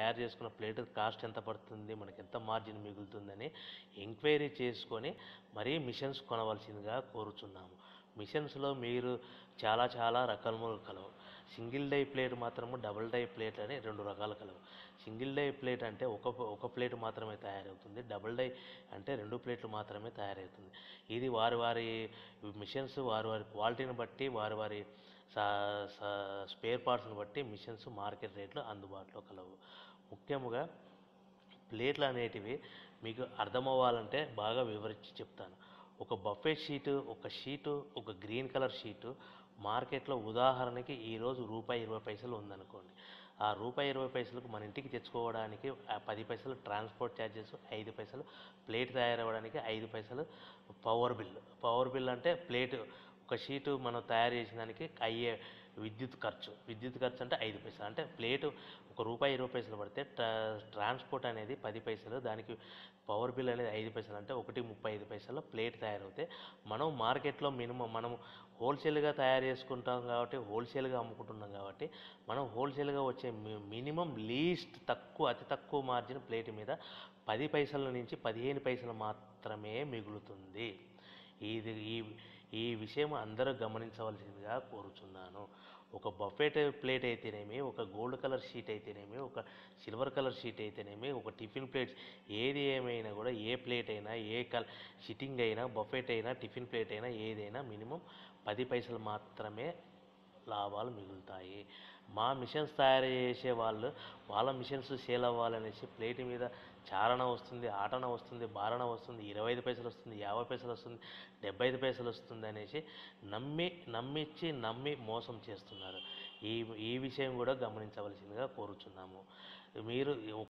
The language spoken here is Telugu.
తయారు చేసుకున్న ప్లేట్ కాస్ట్ ఎంత పడుతుంది మనకి ఎంత మార్జిన్ మిగులుతుందని ఎంక్వైరీ చేసుకొని మరీ మిషన్స్ కొనవలసిందిగా కోరుచున్నాము మిషన్స్లో మీరు చాలా చాలా రకాలు కలవు సింగిల్ డై ప్లేట్ మాత్రము డబుల్ డై ప్లేట్ అని రెండు రకాలు కలవు సింగిల్ డై ప్లేట్ అంటే ఒక ఒక ప్లేట్ మాత్రమే తయారవుతుంది డబుల్ డై అంటే రెండు ప్లేట్లు మాత్రమే తయారవుతుంది ఇది వారి వారి మిషన్స్ వారి వారి క్వాలిటీని బట్టి వారి వారి స్పేర్ పార్ట్స్ని బట్టి మిషన్స్ మార్కెట్ రేట్లు అందుబాటులో కలవు ముఖ్యముగా ప్లేట్లు అనేటివి మీకు అర్థమవ్వాలంటే బాగా వివరించి చెప్తాను ఒక బఫే షీటు ఒక షీటు ఒక గ్రీన్ కలర్ షీటు మార్కెట్లో ఉదాహరణకి ఈరోజు రూపాయి ఇరవై పైసలు ఉందనుకోండి ఆ రూపాయి ఇరవై పైసలకు మన ఇంటికి తెచ్చుకోవడానికి ఆ పది పైసలు ట్రాన్స్పోర్ట్ ఛార్జెస్ ఐదు పైసలు ప్లేట్ తయారవ్వడానికి ఐదు పైసలు పవర్ బిల్ పవర్ బిల్ అంటే ప్లేట్ ఒక షీటు మనం తయారు చేసిన దానికి అయ్యే విద్యుత్ ఖర్చు విద్యుత్ ఖర్చు అంటే ఐదు పైసలు అంటే ప్లేటు ఒక రూపాయి ఇరవై పైసలు పడితే ట్రా- ట్రాన్స్పోర్ట్ అనేది పది పైసలు దానికి పవర్ బిల్ అనేది ఐదు పైసలు అంటే ఒకటి ముప్పై ఐదు పైసలు ప్లేట్ తయారవుతే మనం మార్కెట్లో మినిమం మనం హోల్సేల్గా తయారు చేసుకుంటాం కాబట్టి హోల్సేల్గా అమ్ముకుంటున్నాం కాబట్టి మనం హోల్సేల్గా వచ్చే మి- మినిమం లీస్ట్ తక్కువ అతి తక్కువ మార్జిన్ ప్లేట్ మీద పది పైసల నుంచి పదిహేను పైసలు మాత్రమే మిగులుతుంది ఇది ఈ ఈ విషయం అందరూ గమనించవలసిందిగా కోరుచున్నాను ఒక బఫెట్ ప్లేట్ అయితేనేమి ఒక గోల్డ్ కలర్ షీట్ అయితేనేమి ఒక సిల్వర్ కలర్ షీట్ అయితేనేమి ఒక టిఫిన్ ప్లేట్స్ ఏది ఏమైనా కూడా ఏ ప్లేట్ అయినా ఏ కల్ సిట్టింగ్ అయినా బఫెట్ అయినా టిఫిన్ ప్లేట్ అయినా ఏదైనా మినిమం పది పైసలు మాత్రమే లాభాలు మిగులుతాయి మా మిషన్స్ తయారు చేసే వాళ్ళు వాళ్ళ మిషన్స్ సేల్ అవ్వాలనేసి ప్లేట్ మీద చారణ వస్తుంది ఆటన వస్తుంది బారణ వస్తుంది ఇరవై ఐదు పైసలు వస్తుంది యాభై పైసలు వస్తుంది డెబ్బై ఐదు పైసలు వస్తుంది అనేసి నమ్మి నమ్మిచ్చి నమ్మి మోసం చేస్తున్నారు ఈ ఈ విషయం కూడా గమనించవలసిందిగా కోరుచున్నాము మీరు